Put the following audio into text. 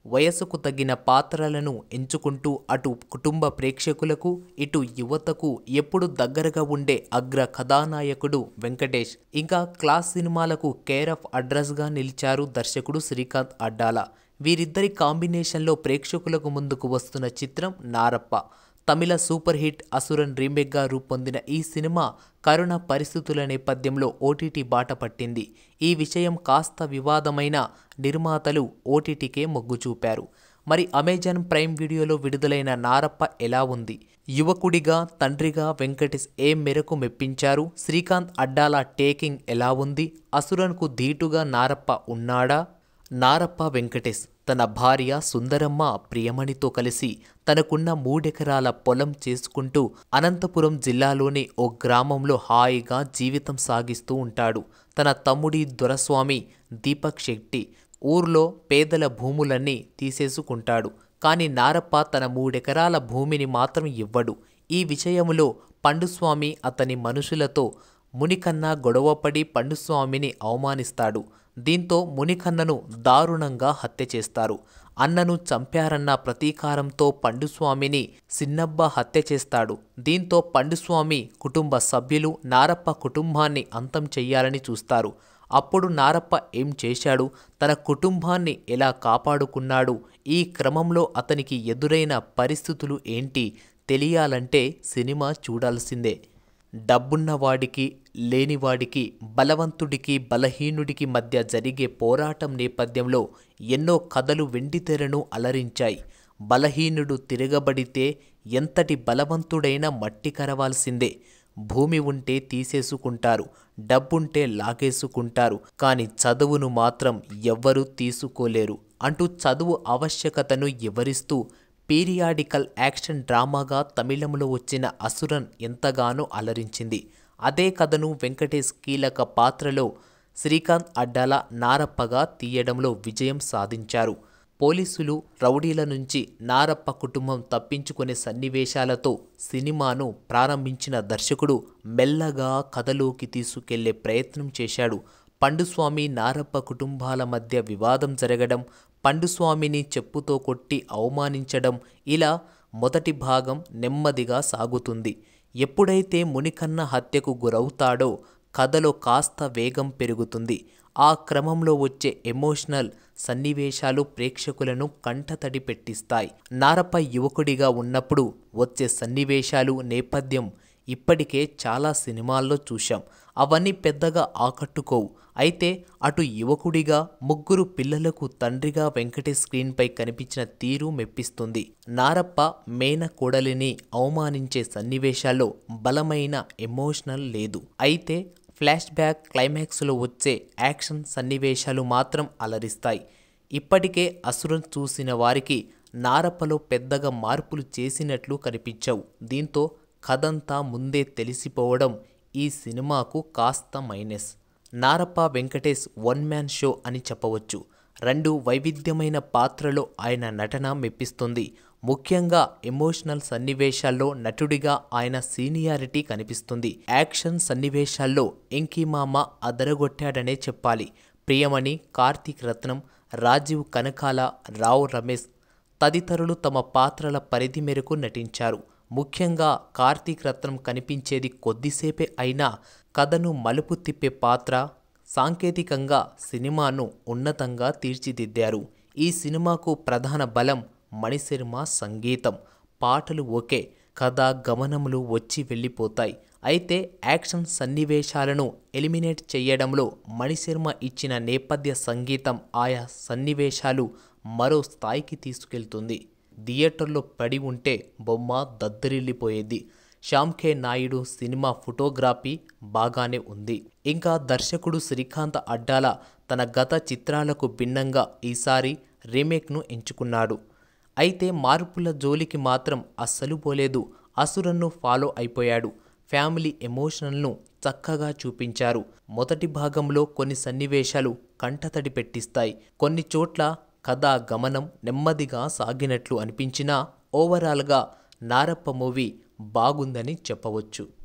వయసుకు తగిన పాత్రలను ఎంచుకుంటూ అటు కుటుంబ ప్రేక్షకులకు ఇటు యువతకు ఎప్పుడు దగ్గరగా ఉండే అగ్ర కథానాయకుడు వెంకటేష్ ఇంకా క్లాస్ సినిమాలకు కేర్ ఆఫ్ అడ్రస్గా నిలిచారు దర్శకుడు శ్రీకాంత్ అడ్డాల వీరిద్దరి కాంబినేషన్లో ప్రేక్షకులకు ముందుకు వస్తున్న చిత్రం నారప్ప తమిళ సూపర్ హిట్ అసురన్ రీమేక్గా రూపొందిన ఈ సినిమా కరోనా పరిస్థితుల నేపథ్యంలో ఓటీటీ బాట పట్టింది ఈ విషయం కాస్త వివాదమైన నిర్మాతలు ఓటీటీకే మొగ్గు చూపారు మరి అమెజాన్ ప్రైమ్ వీడియోలో విడుదలైన నారప్ప ఎలా ఉంది యువకుడిగా తండ్రిగా వెంకటేష్ ఏ మేరకు మెప్పించారు శ్రీకాంత్ అడ్డాల టేకింగ్ ఎలా ఉంది అసురన్కు ధీటుగా నారప్ప ఉన్నాడా నారప్ప వెంకటేష్ తన భార్య సుందరమ్మ ప్రియమణితో కలిసి తనకున్న మూడెకరాల పొలం చేసుకుంటూ అనంతపురం జిల్లాలోని ఓ గ్రామంలో హాయిగా జీవితం సాగిస్తూ ఉంటాడు తన తమ్ముడి దొరస్వామి దీపక్ శెట్టి ఊర్లో పేదల భూములన్నీ తీసేసుకుంటాడు కానీ నారప్ప తన మూడెకరాల భూమిని మాత్రం ఇవ్వడు ఈ విషయంలో పండుస్వామి అతని మనుషులతో మునికన్నా గొడవపడి పండుస్వామిని అవమానిస్తాడు దీంతో మునికన్నను దారుణంగా హత్య చేస్తారు అన్నను చంపారన్న ప్రతీకారంతో పండుస్వామిని సిన్నబ్బ హత్య చేస్తాడు దీంతో పండుస్వామి కుటుంబ సభ్యులు నారప్ప కుటుంబాన్ని అంతం చెయ్యాలని చూస్తారు అప్పుడు నారప్ప ఏం చేశాడు తన కుటుంబాన్ని ఎలా కాపాడుకున్నాడు ఈ క్రమంలో అతనికి ఎదురైన పరిస్థితులు ఏంటి తెలియాలంటే సినిమా చూడాల్సిందే డబ్బున్నవాడికి లేనివాడికి బలవంతుడికి బలహీనుడికి మధ్య జరిగే పోరాటం నేపథ్యంలో ఎన్నో కథలు వెండితెరను అలరించాయి బలహీనుడు తిరగబడితే ఎంతటి బలవంతుడైనా మట్టి కరవాల్సిందే భూమి ఉంటే తీసేసుకుంటారు డబ్బుంటే లాగేసుకుంటారు కానీ చదువును మాత్రం ఎవ్వరూ తీసుకోలేరు అంటూ చదువు ఆవశ్యకతను వివరిస్తూ పీరియాడికల్ యాక్షన్ డ్రామాగా తమిళంలో వచ్చిన అసురన్ ఎంతగానో అలరించింది అదే కథను వెంకటేష్ కీలక పాత్రలో శ్రీకాంత్ అడ్డాల నారప్పగా తీయడంలో విజయం సాధించారు పోలీసులు రౌడీల నుంచి నారప్ప కుటుంబం తప్పించుకునే సన్నివేశాలతో సినిమాను ప్రారంభించిన దర్శకుడు మెల్లగా కథలోకి తీసుకెళ్లే ప్రయత్నం చేశాడు పండుస్వామి నారప్ప కుటుంబాల మధ్య వివాదం జరగడం పండుస్వామిని చెప్పుతో కొట్టి అవమానించడం ఇలా మొదటి భాగం నెమ్మదిగా సాగుతుంది ఎప్పుడైతే మునికన్న హత్యకు గురవుతాడో కథలో కాస్త వేగం పెరుగుతుంది ఆ క్రమంలో వచ్చే ఎమోషనల్ సన్నివేశాలు ప్రేక్షకులను కంటతడి పెట్టిస్తాయి నారప్ప యువకుడిగా ఉన్నప్పుడు వచ్చే సన్నివేశాలు నేపథ్యం ఇప్పటికే చాలా సినిమాల్లో చూశాం అవన్నీ పెద్దగా ఆకట్టుకోవు అయితే అటు యువకుడిగా ముగ్గురు పిల్లలకు తండ్రిగా వెంకటేష్ స్క్రీన్పై కనిపించిన తీరు మెప్పిస్తుంది నారప్ప మేన కోడలిని అవమానించే సన్నివేశాల్లో బలమైన ఎమోషనల్ లేదు అయితే ఫ్లాష్ బ్యాక్ క్లైమాక్స్లో వచ్చే యాక్షన్ సన్నివేశాలు మాత్రం అలరిస్తాయి ఇప్పటికే అసురన్ చూసిన వారికి నారప్పలో పెద్దగా మార్పులు చేసినట్లు కనిపించవు దీంతో కథంతా ముందే తెలిసిపోవడం ఈ సినిమాకు కాస్త minus Narappa Venkatesh one man show అని చెప్పవచ్చు రెండు వైవిధ్యమైన పాత్రలో ఆయన నటన మెప్పిస్తుంది ముఖ్యంగా ఎమోషనల్ సన్నివేశాల్లో నటుడిగా ఆయన సీనియారిటీ కనిపిస్తుంది యాక్షన్ సన్నివేశాల్లో ఎంకీమామ అదరగొట్టాడనే చెప్పాలి ప్రియమణి కార్తీక్ రత్నం రాజీవ్ కనకాల రావు రమేష్ తదితరులు తమ పాత్రల పరిధి మేరకు నటించారు ముఖ్యంగా కార్తీక్ రత్నం కనిపించేది కొద్దిసేపే అయినా కథను మలుపు తిప్పే పాత్ర సాంకేతికంగా సినిమాను ఉన్నతంగా తీర్చిదిద్దారు ఈ సినిమాకు ప్రధాన బలం మణిశర్మ సంగీతం పాటలు ఓకే కథ గమనములు వచ్చి వెళ్ళిపోతాయి అయితే యాక్షన్ సన్నివేశాలను ఎలిమినేట్ చేయడంలో మణిశర్మ ఇచ్చిన నేపథ్య సంగీతం ఆయా సన్నివేశాలు మరో స్థాయికి తీసుకెళ్తుంది థియేటర్లో పడి ఉంటే బొమ్మ దద్దరిల్లిపోయేది Shyam K Naidu cinema photography బాగానే ఉంది ఇంకా దర్శకుడు శ్రీకాంత్ అడ్డాల తన గత చిత్రాలకు భిన్నంగా ఈసారి రీమేక్ను ఎంచుకున్నాడు అయితే మార్పుల జోలికి మాత్రం అస్సలు పోలేదు అసురన్ను ఫాలో అయిపోయాడు ఫ్యామిలీ ఎమోషనల్ను చక్కగా చూపించారు మొదటి భాగంలో కొన్ని సన్నివేశాలు కంటతడి పెట్టిస్తాయి కొన్ని చోట్ల కథా గమనం నెమ్మదిగా సాగినట్లు అనిపించినా ఓవరాల్గా నారప్ప మూవీ బాగుందని చెప్పవచ్చు